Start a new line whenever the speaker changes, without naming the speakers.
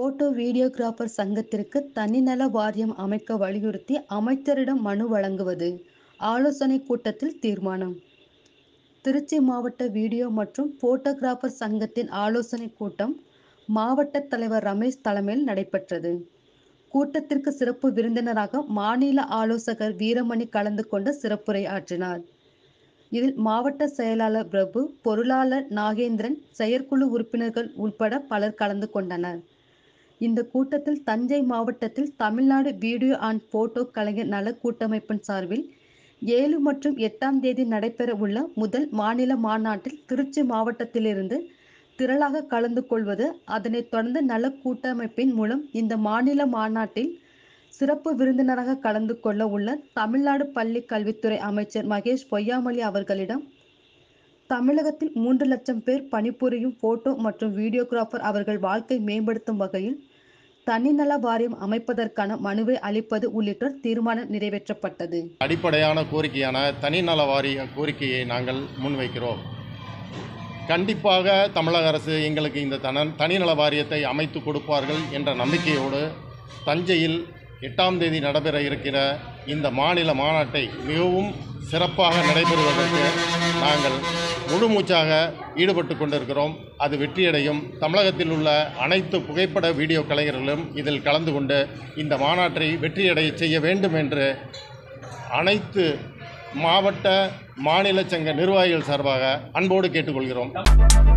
photo videographer சங்கத்திற்கு தனிநல வாரியம் அமைக்க வலியுறுத்தி அமைச்சரிடம் மனு வழங்குவது ஆலோசனை கூட்டத்தில் தீர்மானம் திருச்சி மாவட்ட வீடியோ மற்றும் போட்டோகிராபர் சங்கத்தின் ஆலோசனை கூட்டம் மாவட்ட தலைவர் ரமேஷ் தலைமையில் நடைபெற்றது கூட்டத்திற்கு சிறப்பு விருந்தினராக மாநில ஆலோசகர் வீரமணி கலந்து கொண்டு சிறப்புரை ஆற்றினார் இதில் மாவட்ட செயலாளர் பிரபு பொருளாளர் நாகேந்திரன் செயற்குழு உறுப்பினர்கள் உட்பட பலர் கலந்து கொண்டனர் இந்த கூட்டத்தில் தஞ்சை மாவட்டத்தில் தமிழ்நாடு வீடியோ அண்ட் போட்டோ கலைஞர் நல கூட்டமைப்பின் சார்பில் ஏழு மற்றும் எட்டாம் தேதி நடைபெற உள்ள முதல் மாநில மாநாட்டில் திருச்சி மாவட்டத்திலிருந்து திரளாக கலந்து கொள்வது அதனைத் தொடர்ந்து நல கூட்டமைப்பின் மூலம் இந்த மாநில மாநாட்டில் சிறப்பு விருந்தினராக கலந்து கொள்ள உள்ள தமிழ்நாடு பள்ளி கல்வித்துறை அமைச்சர் மகேஷ் பொய்யாமொழி அவர்களிடம் தமிழகத்தில் மூன்று லட்சம் பேர் பணிபுரியும் போட்டோ மற்றும் வீடியோகிராஃபர் அவர்கள் வாழ்க்கை மேம்படுத்தும் வகையில் தனிநல வாரியம் அமைப்பதற்கான மனுவை அளிப்பது உள்ளிட்ட தீர்மானம் நிறைவேற்றப்பட்டது
அடிப்படையான கோரிக்கையான தனிநல வாரிய கோரிக்கையை நாங்கள் முன்வைக்கிறோம் கண்டிப்பாக தமிழக அரசு எங்களுக்கு இந்த தன தனிநல வாரியத்தை அமைத்து கொடுப்பார்கள் என்ற நம்பிக்கையோடு தஞ்சையில் எட்டாம் தேதி நடைபெற இருக்கிற இந்த மாநில மாநாட்டை மிகவும் சிறப்பாக நடைபெறுவதற்கு நாங்கள் முழு மூச்சாக ஈடுபட்டு கொண்டிருக்கிறோம் அது வெற்றியடையும் தமிழகத்தில் உள்ள அனைத்து புகைப்பட வீடியோ கலைஞர்களும் இதில் கலந்து கொண்டு இந்த மாநாட்டை வெற்றியடைய செய்ய வேண்டும் என்று அனைத்து மாவட்ட மாநில சங்க நிர்வாகிகள் சார்பாக அன்போடு கேட்டுக்கொள்கிறோம்